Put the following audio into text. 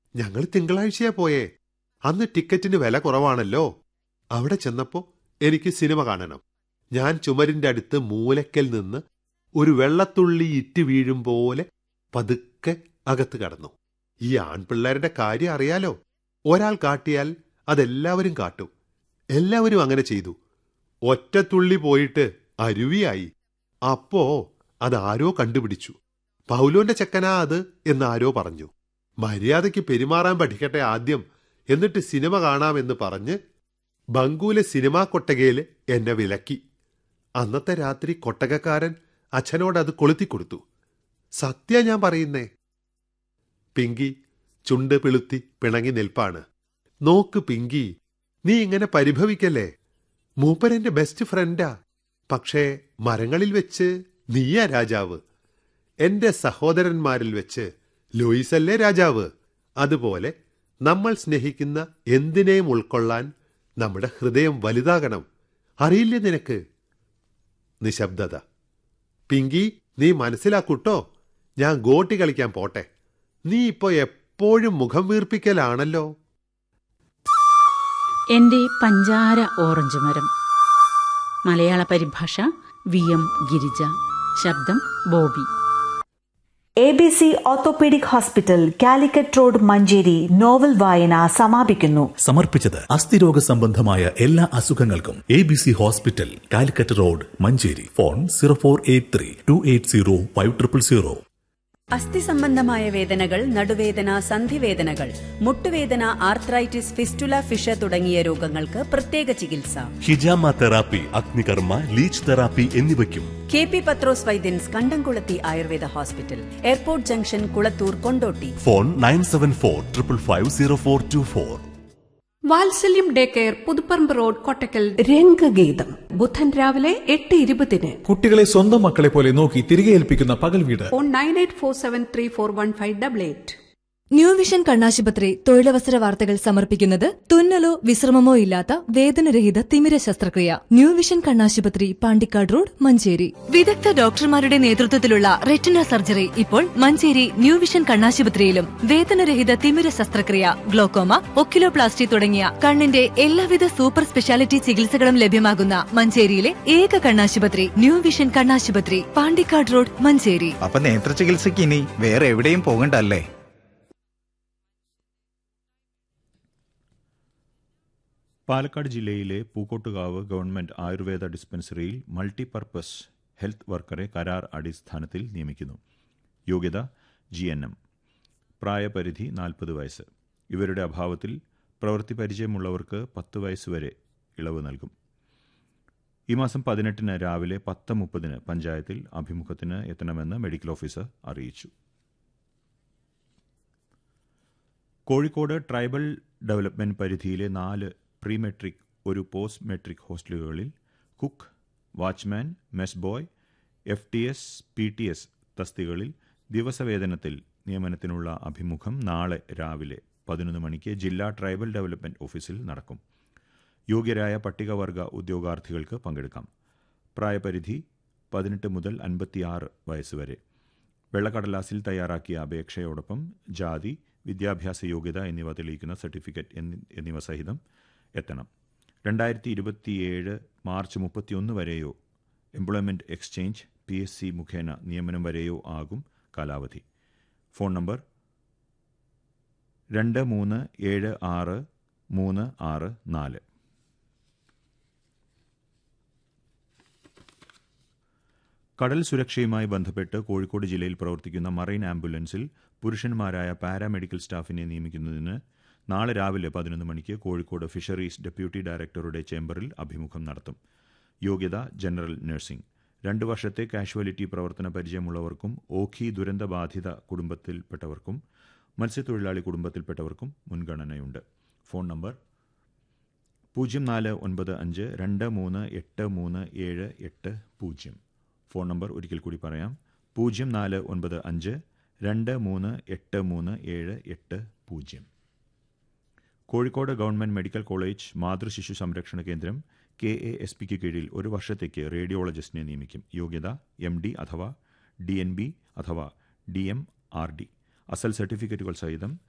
ഞങ്ങൾ തിങ്കളാഴ്ചയാ പോയേ അന്ന് ടിക്കറ്റിന് വില കുറവാണല്ലോ അവിടെ ചെന്നപ്പോ എനിക്ക് സിനിമ കാണണം ഞാൻ ചുമരിന്റെ അടുത്ത് മൂലക്കൽ നിന്ന് ഒരു വെള്ളത്തുള്ളി ഇറ്റ് വീഴും പോലെ പതുക്കെ അകത്ത് കടന്നു ഈ ആൺപിള്ളേരുടെ കാര്യം അറിയാലോ ഒരാൾ കാട്ടിയാൽ അതെല്ലാവരും കാട്ടും എല്ലാവരും അങ്ങനെ ചെയ്തു ഒറ്റത്തുള്ളി പോയിട്ട് അരുവിയായി അപ്പോ അതാരോ കണ്ടുപിടിച്ചു പൗലോന്റെ ചെക്കനാ അത് എന്ന് ആരോ പറഞ്ഞു മര്യാദയ്ക്ക് പെരുമാറാൻ പഠിക്കട്ടെ ആദ്യം എന്നിട്ട് സിനിമ കാണാമെന്ന് പറഞ്ഞ് ബംഗൂലെ സിനിമാ കൊട്ടകയില് എന്നെ വിലക്കി അന്നത്തെ രാത്രി കൊട്ടകക്കാരൻ അച്ഛനോട് അത് കൊളുത്തിക്കൊടുത്തു സത്യ ഞാൻ പറയുന്നേ പിങ്കി ചുണ്ട് പിളുത്തി പിണങ്ങി നിൽപ്പാണ് നോക്ക് പിങ്കി നീ ഇങ്ങനെ പരിഭവിക്കല്ലേ മൂപ്പരെന്റെ ബെസ്റ്റ് ഫ്രണ്ടാ പക്ഷേ മരങ്ങളിൽ വെച്ച് നീയാ രാജാവ് എന്റെ സഹോദരന്മാരിൽ വെച്ച് ലൂയിസല്ലേ രാജാവ് അതുപോലെ നമ്മൾ സ്നേഹിക്കുന്ന എന്തിനേയും ഉൾക്കൊള്ളാൻ നമ്മുടെ ഹൃദയം വലുതാകണം അറിയില്ലേ നിനക്ക് നിശബ്ദത പിങ്കി നീ മനസ്സിലാക്കൂട്ടോ ഞാൻ ഗോട്ടി കളിക്കാൻ പോട്ടെ നീ ഇപ്പോ എപ്പോഴും മുഖം വീർപ്പിക്കലാണല്ലോ എന്റെ പഞ്ചാര ഓറഞ്ച് മരം മലയാള പരിഭാഷ വി എം ഗിരിജ ശബ്ദം Bobby A B C orthopaedic hospital Calicut road Manjeri novel വായന സമാപിക്കുന്നു സമർപ്പിച്ചത് അസ്ഥിരോഗ സംബന്ധമായ എല്ലാ അസുഖങ്ങൾക്കും A B C hospital Calicut road Manjeri phone zero four eight three two eight zero five triple zero അസ്ഥി സംബന്ധമായ വേദനകൾ നടുവേദന സന്ധിവേദനകൾ മുട്ടുവേദന ആർത്രൈറ്റിസ് ഫിസ്റ്റുല ഫിഷ തുടങ്ങിയ രോഗങ്ങൾക്ക് പ്രത്യേക ചികിത്സ ഹിജാമ തെറാപ്പി അഗ്നികർമ്മ ലീച്ച് തെറാപ്പി എന്നിവയ്ക്കും K P Pathros Vaidyans Kandamkulathi Ayurveda hospital airport junction Kulathur Kondotty phone nine seven four triple five zero four two four Vatsalyam day care Puthuparamba road Kottakkal രംഗഗീതം ബുധൻ രാവിലെ എട്ട് ഇരുപതിന് കുട്ടികളെ സ്വന്തം മക്കളെ പോലെ നോക്കി തിരികെ ഏൽപ്പിക്കുന്ന പകൽ വീട് phone nine eight four seven three four one five double eight new vision കണ്ണാശുപത്രി തൊഴിലവസര വാർത്തകൾ സമർപ്പിക്കുന്നത് തുന്നലോ വിശ്രമമോ ഇല്ലാത്ത വേദനരഹിത തിമിര ശസ്ത്രക്രിയ ന്യൂ വിഷൻ കണ്ണാശുപത്രി പാണ്ടിക്കാട് റോഡ് മഞ്ചേരി വിദഗ്ധ ഡോക്ടർമാരുടെ നേതൃത്വത്തിലുള്ള റെറ്റിന സർജറി ഇപ്പോൾ മഞ്ചേരി ന്യൂ വിഷൻ കണ്ണാശുപത്രിയിലും വേദനരഹിത തിമിര ശസ്ത്രക്രിയ ഗ്ലോക്കോമ ഒക്കിലോപ്ലാസ്റ്റി തുടങ്ങിയ കണ്ണിന്റെ എല്ലാവിധ സൂപ്പർ സ്പെഷ്യാലിറ്റി ചികിത്സകളും ലഭ്യമാകുന്ന മഞ്ചേരിയിലെ ഏക കണ്ണാശുപത്രി ന്യൂ വിഷൻ കണ്ണാശുപത്രി പാണ്ടിക്കാട് റോഡ് മഞ്ചേരി അപ്പൊ നേത്ര ചികിത്സയ്ക്ക് ഇനി വേറെ എവിടെയും പോകണ്ടല്ലേ പാലക്കാട് ജില്ലയിലെ പൂക്കോട്ടുകാവ് ഗവൺമെന്റ് ആയുർവേദ ഡിസ്പെൻസറിയിൽ മൾട്ടിപർപ്പസ് ഹെൽത്ത് വർക്കറെ കരാർ അടിസ്ഥാനത്തിൽ നിയമിക്കുന്നു യോഗ്യത ജി എൻ എം പ്രായപരിധി നാൽപ്പത് വയസ്സ് ഇവരുടെ അഭാവത്തിൽ പ്രവൃത്തി പരിചയമുള്ളവർക്ക് പത്ത് വയസ്സ് വരെ ഇളവ് നൽകും ഈ മാസം പതിനെട്ടിന് രാവിലെ പത്ത് മുപ്പതിന് പഞ്ചായത്തിൽ അഭിമുഖത്തിന് എത്തണമെന്ന് മെഡിക്കൽ ഓഫീസർ അറിയിച്ചു കോഴിക്കോട് ട്രൈബൽ ഡെവലപ്മെന്റ് പരിധിയിലെ നാല് പ്രീ മെട്രിക് ഒരു പോസ്റ്റ് മെട്രിക് ഹോസ്റ്റലുകളിൽ cook watchman mess boy F T S P T S തസ്തികളിൽ ദിവസവേതനത്തിൽ നിയമനത്തിനുള്ള അഭിമുഖം നാളെ രാവിലെ പതിനൊന്ന് മണിക്ക് ജില്ലാ ട്രൈബൽ ഡെവലപ്മെന്റ് ഓഫീസിൽ നടക്കും യോഗ്യരായ പട്ടികവർഗ ഉദ്യോഗാർത്ഥികൾക്ക് പങ്കെടുക്കാം പ്രായപരിധി പതിനെട്ട് മുതൽ അൻപത്തിയാറ് വയസ്സ് വരെ വെള്ളക്കടലാസിൽ തയ്യാറാക്കിയ അപേക്ഷയോടൊപ്പം ജാതി വിദ്യാഭ്യാസ യോഗ്യത എന്നിവ തെളിയിക്കുന്ന സർട്ടിഫിക്കറ്റ് എന്നിവ സഹിതം എത്തണം രണ്ടായിരത്തി ഇരുപത്തിയേഴ് മാർച്ച് മുപ്പത്തിയൊന്ന് വരെയോ employment exchange P S C മുഖേന നിയമനം വരെയോ ആകും കാലാവധി ഫോൺ നമ്പർ രണ്ട് മൂന്ന് ഏഴ് ആറ് മൂന്ന് ആറ് നാല് കടൽ സുരക്ഷയുമായി ബന്ധപ്പെട്ട് കോഴിക്കോട് ജില്ലയിൽ പ്രവർത്തിക്കുന്ന മറൈൻ ആംബുലൻസിൽ പുരുഷന്മാരായ പാരാമെഡിക്കൽ സ്റ്റാഫിനെ നിയമിക്കുന്നതിന് നാളെ രാവിലെ പതിനൊന്ന് മണിക്ക് കോഴിക്കോട് ഫിഷറീസ് ഡെപ്യൂട്ടി ഡയറക്ടറുടെ ചേംബറിൽ അഭിമുഖം നടത്തും യോഗ്യത ജനറൽ നഴ്സിംഗ് രണ്ട് വർഷത്തെ കാഷ്വാലിറ്റി പ്രവർത്തന പരിചയമുള്ളവർക്കും ഓഖി ദുരന്തബാധിത കുടുംബത്തിൽപ്പെട്ടവർക്കും മത്സ്യത്തൊഴിലാളി കുടുംബത്തിൽപ്പെട്ടവർക്കും മുൻഗണനയുണ്ട് ഫോൺ നമ്പർ പൂജ്യം നാല് ഒൻപത് അഞ്ച് രണ്ട് മൂന്ന് എട്ട് മൂന്ന് ഏഴ് എട്ട് പൂജ്യം ഫോൺ നമ്പർ ഒരിക്കൽ കൂടി പറയാം പൂജ്യം നാല് ഒൻപത് അഞ്ച് രണ്ട് മൂന്ന് എട്ട് മൂന്ന് ഏഴ് എട്ട് പൂജ്യം കോഴിക്കോട് ഗവൺമെന്റ് മെഡിക്കൽ കോളേജ് മാതൃശിശു സംരക്ഷണ കേന്ദ്രം കെ എ എസ് പിക്ക് കീഴിൽ ഒരു വർഷത്തേക്ക് റേഡിയോളജിസ്റ്റിനെ നിയമിക്കും യോഗ്യത എം ഡി അഥവാ ഡി എൻ ബി അഥവാ ഡി എം ആർ ഡി അസൽ സർട്ടിഫിക്കറ്റുകൾ സഹിതം